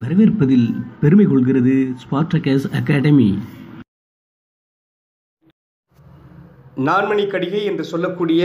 வரவேற்பதில் பெருமை கொள்கிறது ஸ்பார்டகஸ் அகாடமி நான்மணி கடிகை என்று சொல்லக்கூடிய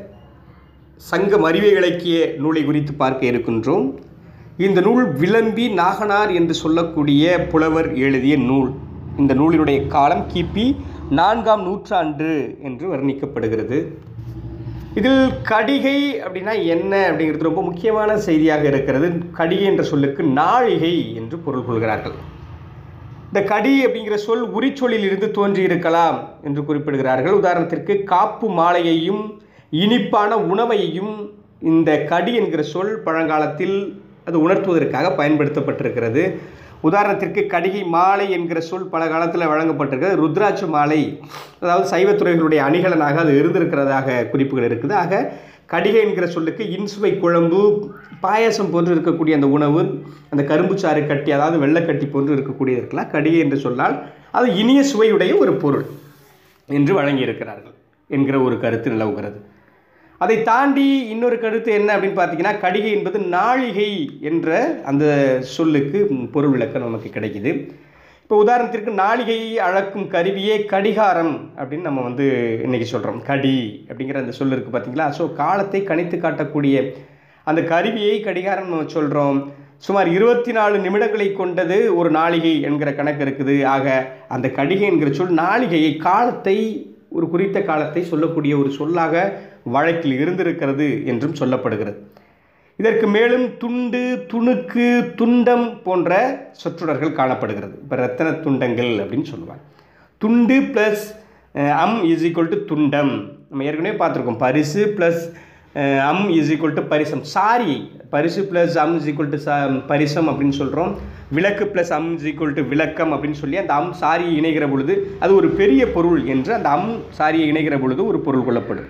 சங்கம் அறிவை இலக்கிய நூலை குறித்து பார்க்க இருக்கின்றோம் இந்த நூல் விளம்பி நாகனார் என்று சொல்லக்கூடிய புலவர் எழுதிய நூல் இந்த நூலினுடைய காலம் கிபி நான்காம் நூற்றாண்டு என்று வர்ணிக்கப்படுகிறது இதில் கடிகை அப்படின்னா என்ன அப்படிங்கிறது ரொம்ப முக்கியமான செய்தியாக இருக்கிறது கடிகை என்ற சொல்லுக்கு நாழிகை என்று பொருள் கொள்கிறார்கள் இந்த கடி அப்படிங்கிற சொல் உரிச்சொல்லில் இருந்து தோன்றியிருக்கலாம் என்று குறிப்பிடுகிறார்கள் உதாரணத்திற்கு காப்பு மாலையையும் இனிப்பான உணவையும் இந்த கடி என்கிற சொல் பழங்காலத்தில் அது உணர்த்துவதற்காக பயன்படுத்தப்பட்டிருக்கிறது உதாரணத்திற்கு கடிகை மாலை என்கிற சொல் பல காலத்தில் வழங்கப்பட்டிருக்கிறது ருத்ராட்ச மாலை அதாவது சைவத்துறைகளுடைய அணிகலனாக அது இருந்திருக்கிறதாக குறிப்புகள் இருக்குது ஆக கடிகை என்கிற சொல்லுக்கு இன்சுவை குழம்பு பாயாசம் போன்று இருக்கக்கூடிய அந்த உணவு அந்த கரும்புச்சாறு கட்டி அதாவது வெள்ளைக்கட்டி போன்று இருக்கக்கூடியது இருக்கலாம் கடிகை என்று சொன்னால் அது இனிய சுவையுடைய ஒரு பொருள் என்று வழங்கியிருக்கிறார்கள் என்கிற ஒரு கருத்து நிலவுகிறது அதை தாண்டி இன்னொரு கருத்து என்ன அப்படின்னு பார்த்தீங்கன்னா கடிகை என்பது நாழிகை என்ற அந்த சொல்லுக்கு பொருள் விளக்கம் நமக்கு கிடைக்குது இப்போ உதாரணத்திற்கு நாளிகையை அளக்கும் கருவியே கடிகாரம் அப்படின்னு நம்ம வந்து இன்றைக்கி சொல்கிறோம் கடி அப்படிங்கிற அந்த சொல் இருக்குது பார்த்தீங்களா ஸோ காலத்தை கணித்து காட்டக்கூடிய அந்த கருவியை கடிகாரம் நம்ம சொல்கிறோம் சுமார் இருபத்தி நாலு நிமிடங்களை கொண்டது ஒரு நாளிகை என்கிற கணக்கு இருக்குது ஆக அந்த கடிகை என்கிற சொல் நாளிகையை காலத்தை ஒரு குறித்த காலத்தை சொல்லக்கூடிய ஒரு சொல்லாக வழக்கில் இருந்திருக்கிறது என்றும் சொல்லப்படுகிறது இதற்கு மேலும் துண்டு துணுக்கு துண்டம் போன்ற சொற்றொடர்கள் காணப்படுகிறது இப்போ ரத்தன துண்டங்கள் அப்படின்னு சொல்லுவாங்க துண்டு ப்ளஸ் அம் இஸ் ஈக்குவல் டு துண்டம் நம்ம ஏற்கனவே பார்த்துருக்கோம் பரிசு ப்ளஸ் அம் இஸ் ஈக்குவல் டு பரிசம் சாரி பரிசு ப்ளஸ் அம் இஸ் ஈக்குவல் டு ச பரிசம் அப்படின்னு சொல்கிறோம் விளக்கு ப்ளஸ் அம் இஸ் ஈக்குவல் டு விளக்கம் அப்படின்னு சொல்லி அந்த அம் சாரியை இணைகிற பொழுது அது ஒரு பெரிய பொருள் என்று அந்த அம் சாரியை இணைகிற பொழுது ஒரு பொருள் கொள்ளப்படும்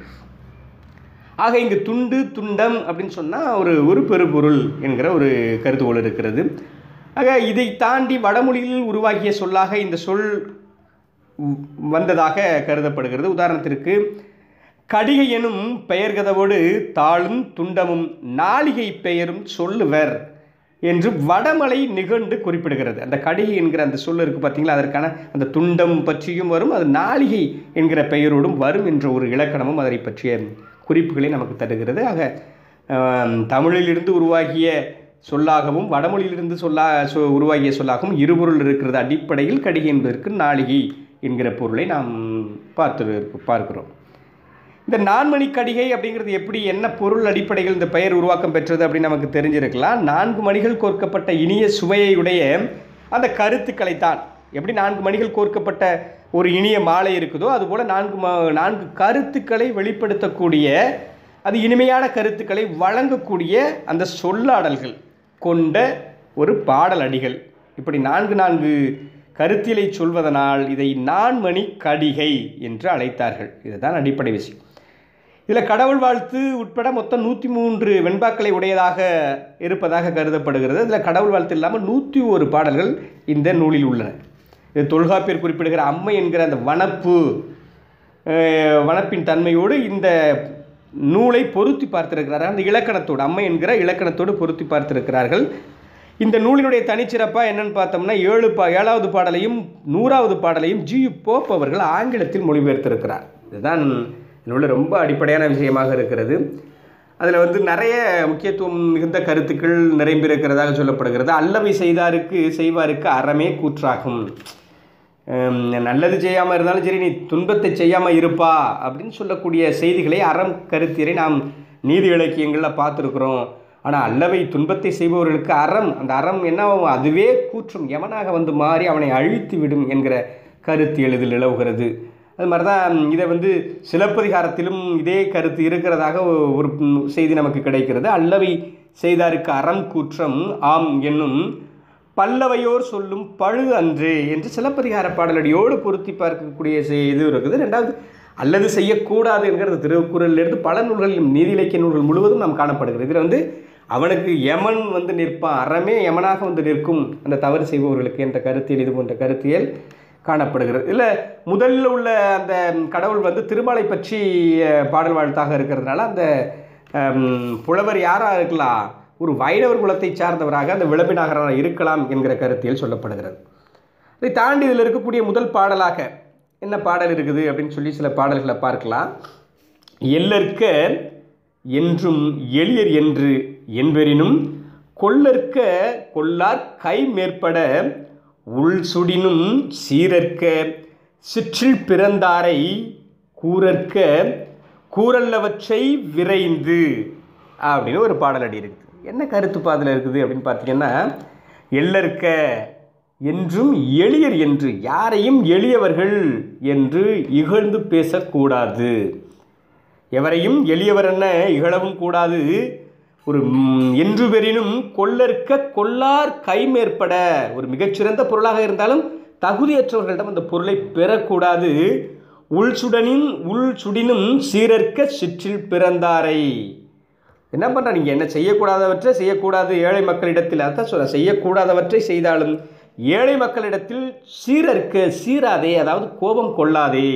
ஆக இங்கு துண்டு துண்டம் அப்படின்னு சொன்னால் ஒரு ஒரு பெருபொருள் என்கிற ஒரு கருதுகோள் இருக்கிறது ஆக இதை தாண்டி வடமொழியில் உருவாக்கிய சொல்லாக இந்த சொல் வந்ததாக கருதப்படுகிறது உதாரணத்திற்கு கடிகை எனும் பெயர் கதவோடு தாளும் துண்டமும் நாளிகை பெயரும் சொல்லுவர் என்று வடமலை நிகழ்ந்து குறிப்பிடுகிறது அந்த கடிகை என்கிற அந்த சொல் இருக்குது பார்த்தீங்களா அதற்கான அந்த துண்டம் பற்றியும் வரும் அது நாளிகை என்கிற பெயரோடும் வரும் என்ற ஒரு இலக்கணமும் அதை பற்றிய குறிப்புகளை நமக்கு தருகிறது ஆக தமிழிலிருந்து உருவாகிய சொல்லாகவும் வடமொழியிலிருந்து சொல்லா சொ உருவாகிய சொல்லாகவும் இருபொருள் இருக்கிறது அடிப்படையில் கடிகை என்பதற்கு நாளிகை என்கிற பொருளை நாம் பார்த்து பார்க்கிறோம் இந்த நான்மணி கடிகை அப்படிங்கிறது எப்படி என்ன பொருள் அடிப்படையில் இந்த பெயர் உருவாக்கம் பெற்றது அப்படின்னு நமக்கு தெரிஞ்சிருக்கலாம் நான்கு மணிகள் கோர்க்கப்பட்ட இனிய சுவையுடைய அந்த கருத்துக்களை தான் எப்படி நான்கு மணிகள் கோர்க்கப்பட்ட ஒரு இனிய மாலை இருக்குதோ அதுபோல் நான்கு ம நான்கு கருத்துக்களை வெளிப்படுத்தக்கூடிய அது இனிமையான கருத்துக்களை வழங்கக்கூடிய அந்த சொல்லாடல்கள் கொண்ட ஒரு பாடல் அடிகள் இப்படி நான்கு நான்கு கருத்திலை சொல்வதனால் இதை நான்மணி கடிகை என்று அழைத்தார்கள் இதுதான் அடிப்படை விஷயம் இதில் கடவுள் வாழ்த்து உட்பட மொத்தம் நூற்றி மூன்று வெண்பாக்களை உடையதாக இருப்பதாக கருதப்படுகிறது இதில் கடவுள் வாழ்த்து இல்லாமல் நூற்றி ஒரு பாடல்கள் இந்த நூலில் உள்ளன இது தொல்காப்பியர் குறிப்பிடுகிற அம்மை என்கிற அந்த வனப்பு வனப்பின் தன்மையோடு இந்த நூலை பொருத்தி பார்த்திருக்கிறார்கள் அந்த இலக்கணத்தோடு அம்மை என்கிற இலக்கணத்தோடு பொருத்தி பார்த்திருக்கிறார்கள் இந்த நூலினுடைய தனிச்சிறப்பாக என்னன்னு பார்த்தோம்னா ஏழு பா ஏழாவது பாடலையும் நூறாவது பாடலையும் ஜி போப் அவர்கள் ஆங்கிலத்தில் மொழிபெயர்த்திருக்கிறார் இதுதான் நூலில் ரொம்ப அடிப்படையான விஷயமாக இருக்கிறது அதில் வந்து நிறைய முக்கியத்துவம் மிகுந்த கருத்துக்கள் நிறைந்திருக்கிறதாக சொல்லப்படுகிறது அல்லவை செய்தாருக்கு செய்வாருக்கு அறமே கூற்றாகும் நல்லது செய்யாமல் இருந்தாலும் சரி நீ துன்பத்தை செய்யாமல் இருப்பா அப்படின்னு சொல்லக்கூடிய செய்திகளை அறம் கருத்தியரை நாம் நீதி இலக்கியங்களில் பார்த்துருக்குறோம் ஆனால் அல்லவை துன்பத்தை செய்பவர்களுக்கு அறம் அந்த அறம் என்ன அதுவே கூற்றும் எவனாக வந்து மாறி அவனை அழித்து விடும் என்கிற கருத்து எளிதில் நிலவுகிறது அது மாதிரி தான் இதை வந்து சிலப்பதிகாரத்திலும் இதே கருத்து இருக்கிறதாக ஒரு செய்தி நமக்கு கிடைக்கிறது அல்லவை செய்தாருக்கு அறம் கூற்றம் ஆம் என்னும் பல்லவையோர் சொல்லும் பழு அன்று என்று சிலப்பதிகார பாடலடியோடு பொருத்தி பார்க்கக்கூடிய இது இருக்குது ரெண்டாவது அல்லது செய்யக்கூடாது என்கிறது திருக்குறளிலிருந்து பல நூல்களிலும் நீதி இலக்கிய நூல்கள் முழுவதும் நாம் காணப்படுகிறது இதில் வந்து அவனுக்கு யமன் வந்து நிற்பான் அறமே யமனாக வந்து நிற்கும் அந்த தவறு செய்பவர்களுக்கு என்ற கருத்தியல் இது போன்ற கருத்தியல் காணப்படுகிறது இல்லை முதல்ல உள்ள அந்த கடவுள் வந்து திருமலை பற்றி பாடல் வாழ்த்தாக இருக்கிறதுனால அந்த புலவர் யாராக இருக்கலாம் ஒரு வைணவர் குலத்தை சார்ந்தவராக அந்த விளம்பி நாகனார் இருக்கலாம் என்கிற கருத்தில் சொல்லப்படுகிறது இதை தாண்டி இதில் இருக்கக்கூடிய முதல் பாடலாக என்ன பாடல் இருக்குது அப்படின்னு சொல்லி சில பாடல்களை பார்க்கலாம் எல்லற்க என்றும் எளியர் என்று என்பெறினும் கொல்லற்க கொல்லார் கை மேற்பட உள் சுடினும் சீரற்க சிற்றில் பிறந்தாரை கூறற்க கூறல்லவற்றை விரைந்து அப்படின்னு ஒரு பாடல் அடி இருக்குது என்ன கருத்து பாதில் இருக்குது அப்படின்னு பார்த்தீங்கன்னா எல்லற்க என்றும் எளியர் என்று யாரையும் எளியவர்கள் என்று இகழ்ந்து பேசக்கூடாது எவரையும் எளியவர் என்ன இகழவும் கூடாது ஒரு ம், என்று பெறினும் கொல்லற்க கொல்லார் கைமேற்பட ஒரு மிகச்சிறந்த பொருளாக இருந்தாலும் தகுதியற்றவர்களிடம் அந்த பொருளை பெறக்கூடாது உள் சுடனின் உள் சுடினும் சீரற்க சிற்றில் பிறந்தாரை என்ன பண்ணுற நீங்கள் என்ன செய்யக்கூடாதவற்றை செய்யக்கூடாது ஏழை மக்களிடத்தில் அதான் சொல்ல செய்யக்கூடாதவற்றை செய்தாலும் ஏழை மக்களிடத்தில் சீரற்க சீராதே அதாவது கோபம் கொள்ளாதே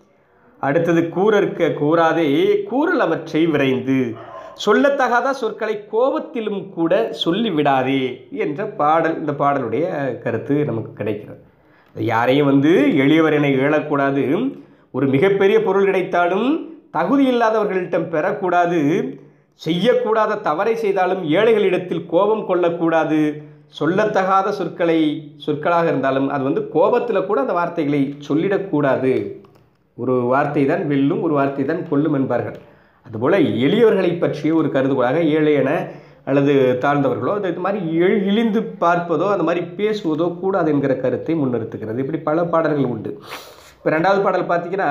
அடுத்தது கூறற்க கூறாதே கூறல் அவற்றை விரைந்து சொல்லத்தகாத சொற்களை கோபத்திலும் கூட சொல்லிவிடாதே என்ற பாடல் இந்த பாடலுடைய கருத்து நமக்கு கிடைக்கிறது யாரையும் வந்து எளியவர் என இழக்கூடாது ஒரு மிகப்பெரிய பொருள் கிடைத்தாலும் தகுதி இல்லாதவர்களிடம் பெறக்கூடாது செய்யக்கூடாத தவறை செய்தாலும் ஏழைகளிடத்தில் கோபம் கொள்ளக்கூடாது சொல்லத்தகாத சொற்களை சொற்களாக இருந்தாலும் அது வந்து கோபத்தில் கூட அந்த வார்த்தைகளை சொல்லிடக்கூடாது ஒரு வார்த்தை தான் வெல்லும் ஒரு வார்த்தை தான் கொல்லும் என்பார்கள் அதுபோல் எளியவர்களை பற்றிய ஒரு கருதுகோளாக ஏழை என அல்லது தாழ்ந்தவர்களோ அது இது மாதிரி எழு இழிந்து பார்ப்பதோ அந்த மாதிரி பேசுவதோ கூடாது என்கிற கருத்தை முன்னிறுத்துகிறது இப்படி பல பாடல்கள் உண்டு இப்போ ரெண்டாவது பாடல் பார்த்தீங்கன்னா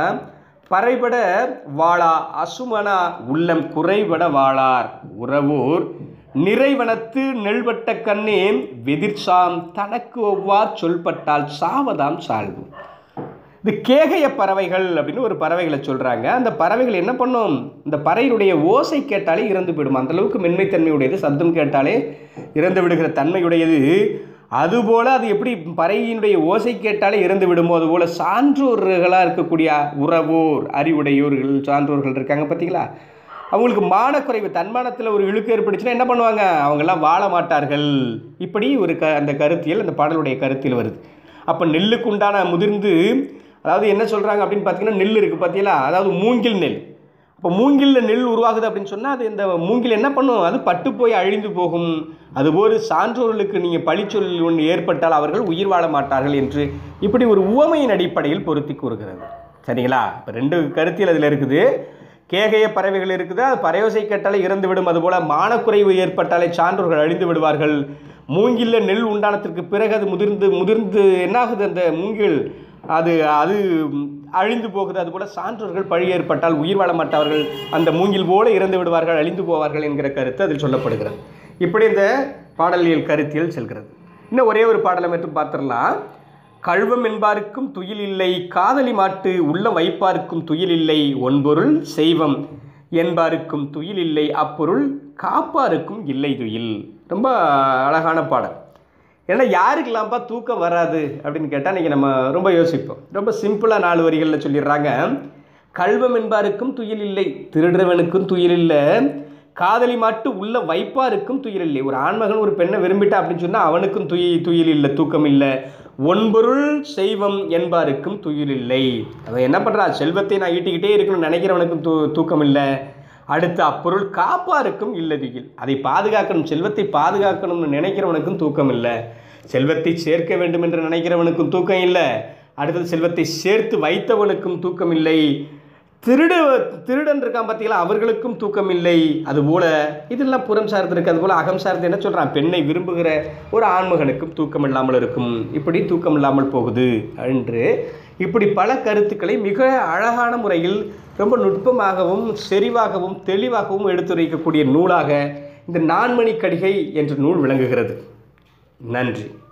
பறைபட வாழா அசுமனா உள்ளம் குறைபட வாழார் உறவோர் நிறைவனத்து நெல்வட்ட கண்ணே வெதிர்சாம் தனக்கு ஒவ்வார் சொல்பட்டால் சாவதாம் சால்வு இது கேகய பறவைகள் அப்படின்னு ஒரு பறவைகளை சொல்கிறாங்க அந்த பறவைகள் என்ன பண்ணும் இந்த பறவையுடைய ஓசை கேட்டாலே இறந்து போயிடும் அந்த அளவுக்கு மென்மைத்தன்மையுடையது சத்தம் கேட்டாலே இறந்து விடுகிற தன்மையுடையது அதுபோல் அது எப்படி பறவையினுடைய ஓசை கேட்டாலே இறந்து விடுமோ அதுபோல் சான்றோர்களாக இருக்கக்கூடிய உறவோர் அறிவுடையோர்கள் சான்றோர்கள் இருக்காங்க பார்த்தீங்களா அவங்களுக்கு மானக்குறைவு தன்மானத்தில் ஒரு இழுக்கு ஏற்பட்டுச்சுன்னா என்ன பண்ணுவாங்க அவங்கெல்லாம் வாழ மாட்டார்கள் இப்படி ஒரு க அந்த கருத்தியல் அந்த பாடலுடைய கருத்தில் வருது அப்போ நெல்லுக்கு உண்டான முதிர்ந்து அதாவது என்ன சொல்கிறாங்க அப்படின்னு பார்த்தீங்கன்னா நெல் இருக்குது பார்த்தீங்களா அதாவது மூங்கில் நெல் அப்போ மூங்கிலில் நெல் உருவாகுது அப்படின்னு சொன்னால் அது இந்த மூங்கில் என்ன பண்ணும் அது பட்டு போய் அழிந்து போகும் அதுபோல் சான்றோர்களுக்கு நீங்கள் பழிச்சொல் ஒன்று ஏற்பட்டால் அவர்கள் உயிர் வாழ மாட்டார்கள் என்று இப்படி ஒரு உவமையின் அடிப்படையில் பொருத்தி கூறுகிறது சரிங்களா இப்போ ரெண்டு கருத்தியல் அதில் இருக்குது கேகய பறவைகள் இருக்குது அது பறவைசை கேட்டாலே இறந்து விடும் அதுபோல் மானக்குறைவு ஏற்பட்டாலே சான்றோர்கள் அழிந்து விடுவார்கள் மூங்கில்ல நெல் உண்டானத்திற்கு பிறகு அது முதிர்ந்து முதிர்ந்து என்னாகுது அந்த மூங்கில் அது அது அழிந்து போகுது அதுபோல் சான்றோர்கள் பழி ஏற்பட்டால் உயிர் வாழ மாட்டார்கள் அந்த மூங்கில் போல இறந்து விடுவார்கள் அழிந்து போவார்கள் என்கிற கருத்து அதில் சொல்லப்படுகிறது இப்படி இந்த பாடலியல் கருத்தியல் செல்கிறது இன்னும் ஒரே ஒரு பாடலை மட்டும் பார்த்துடலாம் கழுவம் என்பாருக்கும் துயில் இல்லை காதலி மாட்டு உள்ளம் வைப்பார்க்கும் துயில் இல்லை ஒன்பொருள் செய்வம் என்பாருக்கும் துயில் இல்லை அப்பொருள் காப்பாருக்கும் இல்லை துயில் ரொம்ப அழகான பாடல் ஏன்னா யாருக்கெல்லாம்ப்பா தூக்கம் வராது அப்படின்னு கேட்டால் இன்றைக்கி நம்ம ரொம்ப யோசிப்போம் ரொம்ப சிம்பிளாக நாலு வரிகளில் சொல்லிடுறாங்க கல்வம் என்பாருக்கும் துயில் இல்லை திருடுறவனுக்கும் துயில் இல்லை காதலி மாட்டு உள்ள வைப்பாருக்கும் துயில் இல்லை ஒரு ஆண்மகன் ஒரு பெண்ணை விரும்பிட்டா அப்படின்னு சொன்னால் அவனுக்கும் துயி துயில் இல்லை தூக்கம் இல்லை ஒன்பொருள் செய்வம் என்பாருக்கும் துயில் இல்லை அவன் என்ன பண்ணுறா செல்வத்தை நான் ஈட்டிக்கிட்டே இருக்கணும்னு நினைக்கிறவனுக்கும் தூ தூக்கம் இல்லை அடுத்து அப்பொருள் காப்பாருக்கும் இல்லதியில் அதை பாதுகாக்கணும் செல்வத்தை பாதுகாக்கணும்னு நினைக்கிறவனுக்கும் தூக்கம் இல்லை செல்வத்தை சேர்க்க வேண்டும் என்று நினைக்கிறவனுக்கும் தூக்கம் இல்லை அடுத்தது செல்வத்தை சேர்த்து வைத்தவனுக்கும் தூக்கம் இல்லை திருட திருடன் இருக்கான் பார்த்தீங்களா அவர்களுக்கும் தூக்கம் இல்லை அதுபோல இதெல்லாம் புறம் சார்ந்து இருக்கு அதுபோல அகம் சார்ந்து என்ன சொல்கிறான் பெண்ணை விரும்புகிற ஒரு ஆண்மகனுக்கும் தூக்கம் இல்லாமல் இருக்கும் இப்படி தூக்கம் இல்லாமல் போகுது என்று இப்படி பல கருத்துக்களை மிக அழகான முறையில் ரொம்ப நுட்பமாகவும் செறிவாகவும் தெளிவாகவும் எடுத்துரைக்கக்கூடிய நூலாக இந்த நான்மணி கடிகை என்ற நூல் விளங்குகிறது நன்றி